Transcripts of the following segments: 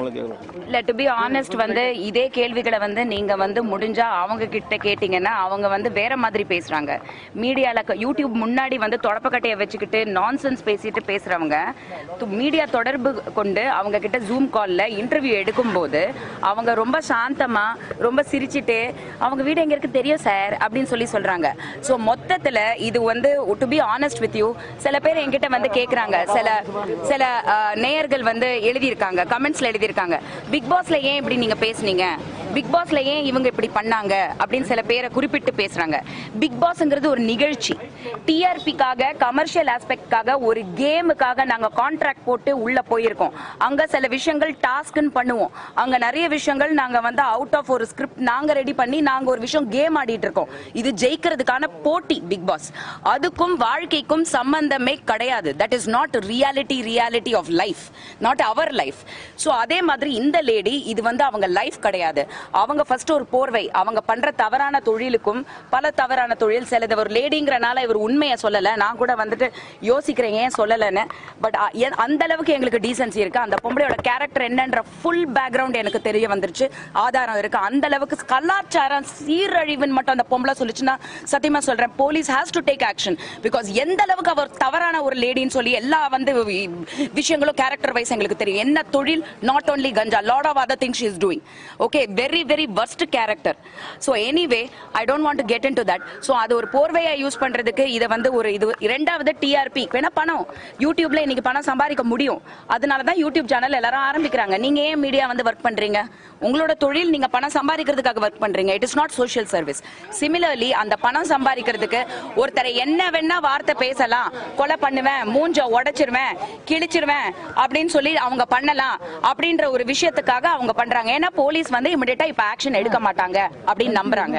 உங்களை கேட்கணும் இல்ல டு பி ஆனஸ்ட் வந்து இதே கேள்விகளை வந்து நீங்க வந்து முடிஞ்சா அவங்க கிட்ட கேட்டீங்கன்னா அவங்க வந்து வேற மாதிரி பேசுறாங்க மீடியால யூடியூப் முன்னாடி வந்து தொடப்பக்கட்டையை வச்சுக்கிட்டு நான்சென்ஸ் பேசிட்டு பேசுறவங்க மீடியா தொடர்பு கொண்டு அவங்க கிட்ட ஜூம் கால்ல இன்டர்வியூ எடுக்கும்போது அவங்க ரொம்ப சாந்தமா ரொம்ப சிரிச்சிட்டு அவங்க வீடு எங்க இருக்கு தெரியும் சார் அப்படின்னு சொல்லி சொல்றாங்க சோ மொத்தத்துல இது வந்து to be honest with you சில பேர் என்கிட்ட வந்து கேக்குறாங்க சில சில அஹ், நேயர்கள் வந்து எழுதியிருக்காங்க கமெண்ட்ஸ்ல எழுதியிருக்காங்க பிக் பாஸ்ல ஏன் இப்படி நீங்க பேசுனீங்க பிக் பாஸ்ல ஏன் இவங்க இப்படி பண்ணாங்க அப்படின்னு சில பேரை குறிப்பிட்டு பேசுறாங்க பிக் பாஸ்ங்கிறது ஒரு நிகழ்ச்சி டிஆர்பிக்காக கமர்ஷியல் ஆஸ்பெக்ட்காக ஒரு கேமுக்காக நாங்க கான்ட்ராக்ட் போட்டு உள்ள போயிருக்கோம் அங்க சில விஷயங்கள் டாஸ்க்னு பண்ணுவோம் அங்க நிறைய விஷயங்கள் நாங்க வந்து அவுட் ஆஃப் ஒரு ஸ்கிரிப்ட் நாங்க ரெடி பண்ணி நாங்க ஒரு விஷயம் கேம் ஆடிட்டு இருக்கோம் இது ஜெயிக்கிறதுக்கான போட்டி பிக் பாஸ் அதுக்கும் வாழ்க்கைக்கும் சம்பந்தமே கிடையாது that is not reality reality of life not our life so அதே மாதிரி இந்த லேடி இது வந்து அவங்க லைஃப் கிடையாது அவங்க ஃபர்ஸ்ட் ஒரு போர்வை அவங்க பண்ற தவறான தொழிலுக்கும் பல தவறான தொழில் சிலது ஒரு லேடிங்கிறனால இவர் உண்மையை சொல்லல நான் கூட வந்துட்டு யோசிக்கிறேன் ஏன் சொல்லலைன்னு பட் அந்த அளவுக்கு எங்களுக்கு டீசன்சி இருக்கு அந்த பொம்பளையோட கேரக்டர் என்னன்ற ஃபுல் பேக்ரவுண்ட் எனக்கு தெரிய வந்துருச்சு ஆதாரம் இருக்கு அந்த அளவுக்கு கலாச்சாரம் சீரழிவுன்னு மட்டும் அந்த பொம்பளை சொல்லிச்சுன்னா சத்தியமா சொல்றேன் police has to take action because எந்த அளவுக்கு அவர் தவறான ஒரு லேடின்னு சொல்லி எல்லா வந்து வி- விஷயங்களும் கேரக்டர் வைஸ் எங்களுக்கு தெரியும் என்ன தொழில் நாட் only கஞ்சா lot of other things is doing okay very very worst character so anyway I don't want to get into that so அது ஒரு போர்வையா யூஸ் பண்றதுக்கு இதை வந்து ஒரு இது இரண்டாவது டிஆர்பி வேணா பணம் யூடியூப்ல இன்னைக்கு பணம் சம்பாதிக்க முடியும் அதனால தான் யூடியூப் சேனல் எல்லாரும் ஆரம்பிக்கிறாங்க நீங்க ஏன் மீடியா வந்து ஒர்க் பண்றீங்க உங்களோட தொழில் நீங்க பணம் சம்பாதிக்கிறதுக்காக ஒர்க் பண்றீங்க it is not social service similarly அந்த பணம் சம்பாதிக்கிறதுக்கு ஒருத்தரை என்ன வேணா வார்த்தை பேசலாம் கொலை பண்ணுவேன் மூஞ்ச உடைச்சிருவேன் கிழிச்சிருவேன் அப்படின்னு சொல்லி அவங்க பண்ணலாம் அப்படின்ற ஒரு விஷயத்துக்காக அவங்க பண்றாங்க ஏன்னா போலீஸ் வந்து இமிடியேட்டா இப்ப ஆக்ஷன் எடுக்க மாட்டாங்க அப்படின்னு நம்புறாங்க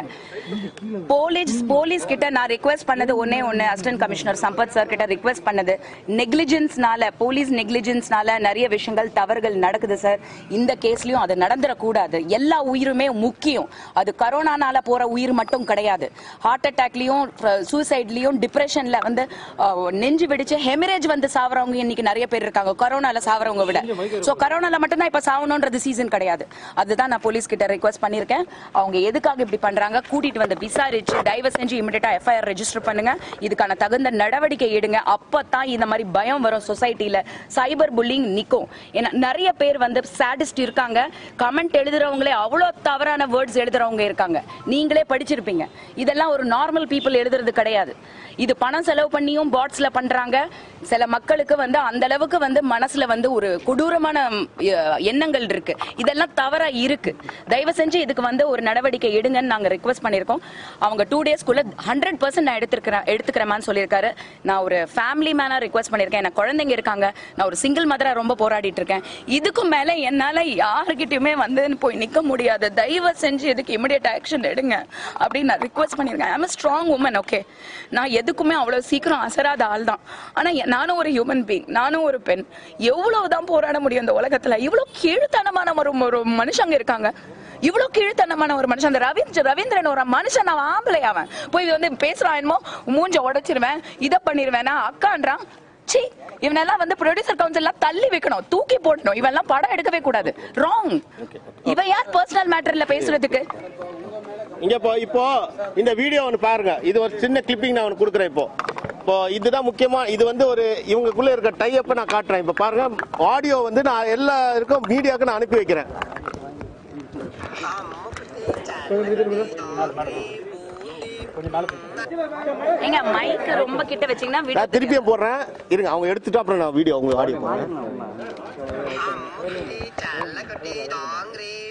போலீஸ் போலீஸ் கிட்ட நான் ரிக்வெஸ்ட் பண்ணது ஒன்னே ஒன்னு அசிஸ்டன்ட் கமிஷனர் சம்பத் சார் கிட்ட ரிக்வெஸ்ட் பண்ணது நெக்லிஜென்ஸ்னால போலீஸ் நெக்லிஜென்ஸ்னால நிறைய விஷயங்கள் தவறுகள் நடக்குது சார் இந்த கேஸ்லயும் அது நடந்துடக்கூடாது எல்லா உயிருமே முக்கியம் அது கரோனானால போற உயிர் மட்டும் கிடையாது ஹார்ட் அட்டாக்லயும் சூசைட்லயும் டிப்ரெஷன்ல வந்து அஹ், நெஞ்சு வெடிச்சு ஹெமரேஜ் வந்து சாவறவங்க இன்னைக்கு நிறைய பேர் இருக்காங்க கரோனால சாவறவங்க விட சோ கரோனால மட்டும் தான் இப்ப சாவணும்ன்றது சீசன் கிடையாது அதுதான் நான் போலீஸ் கிட்ட ரிக்வெஸ்ட் பண்ணிருக்கேன் அவங்க எதுக்காக இப்படி பண்றாங்க கூட்டிட்டு வந்து விசாரிச்சு தயவு செஞ்சு இமிடியேட்டா எஃப்ஐஆர் ரெஜிஸ்டர் பண்ணுங்க இதுக்கான தகுந்த நடவடிக்கை எடுங்க அப்பதான் இந்த மாதிரி பயம் வரும் சொசைட்டில சைபர் புல்லிங் நிக்கும் ஏன்னா நிறைய பேர் வந்து சாடிஸ்ட் இருக்காங்க கமெண்ட் எழுதுறவங்களே அவ்வளவு தவறான வேர்ட்ஸ் எழுதுறவங்க இருக்காங்க நீங்களே படிச்சிருப்பீங்க இதெல்லாம் ஒரு நார்மல் பீப்புள் எழுதுறது கிடையாது இது பணம் செலவு பண்ணியும் பாட்ஸ்ல பண்றாங்க சில மக்களுக்கு வந்து அந்த அளவுக்கு வந்து மனசுல வந்து ஒரு கொடூரமான ம், எ- எண்ணங்கள் இருக்கு இதெல்லாம் தவறா இருக்கு தயவு செஞ்சு இதுக்கு வந்து ஒரு நடவடிக்கை எடுங்கன்னு நாங்க ரிக்வெஸ்ட் பண்ணிருக்கோம் அவங்க டூ டேஸ்க்குள்ள ஹண்ட்ரட் பர்சன்ட் நான் எடுத்துக்கிறேன் எடுத்துக்கிறேமான்னு சொல்லியிருக்காரு நான் ஒரு ஃபேமிலி மேனா ரிக்வெஸ்ட் பண்ணிருக்கேன் எனக்கு குழந்தைங்க இருக்காங்க நான் ஒரு சிங்கிள் மதரா ரொம்ப போராடிட்டு இருக்கேன் இதுக்கும் மேல என்னால யாருக்கிட்டயுமே வந்து போய் நிக்க முடியாது தயவு செஞ்சு இதுக்கு இமிடியட் ஆக்ஷன் எடுங்க அப்படின்னு நான் ரிக்வெஸ்ட் பண்ணிருக்கேன் ஐம் ஸ்ட்ராங் உமன் ஓகே நான் எதுக்குமே அவ்வளவு சீக்கிரம் அசராத ஆள் தான் ஆனா எ- நானும் ஒரு ஹியூமன் பீங் நானும் ஒரு பெண் எவ்வளவுதான் போராட முடியும் இந்த உலகத்துல இவ்வளவு கீழ்த்தனமான ஒரு ஒரு மனுஷங்க இருக்காங்க இவ்வளவு கீழ்த்தனமான ஒரு மனுஷன் அந்த ரவீந்திர ரவீந்திரன் ஒரு மனுஷன் அவன் ஆம்பளை அவன் போய் வந்து பேசுறான் என்னமோ மூஞ்ச உடைச்சிருவேன் இதை பண்ணிருவேனா அக்கான்றான் சி இவனெல்லாம் வந்து ப்ரொடியூசர் கவுன்சில் தள்ளி வைக்கணும் தூக்கி போடணும் இவெல்லாம் படம் எடுக்கவே கூடாது ராங் இவன் யார் பர்சனல் மேட்டர்ல பேசுறதுக்கு இங்க இப்போ இப்போ இந்த வீடியோ ஒன்று பாருங்க இது ஒரு சின்ன கிளிப்பிங் நான் ஒன்று கொடுக்குறேன் இப்போ இப்போ இதுதான் முக்கியமா இது வந்து ஒரு இவங்களுக்குள்ள இருக்க டைப்பை நான் காட்டுறேன் இப்போ பாருங்க ஆடியோ வந்து நான் எல்லாருக்கும் மீடியாவுக்கு நான் அனுப்பி வைக்கிறேன் ஏங்க மைக் ரொம்ப கிட்ட வச்சீங்கன்னா video நான் திருப்பியும் போடுறேன் இருங்க அவங்க எடுத்துட்டு அப்புறம் நான் வீடியோ உங்க ஆடியோ போடுறேன்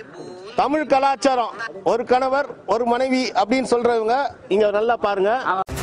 தமிழ் கலாச்சாரம் ஒரு கணவர் ஒரு மனைவி அப்படின்னு சொல்றவங்க இங்க நல்லா பாருங்க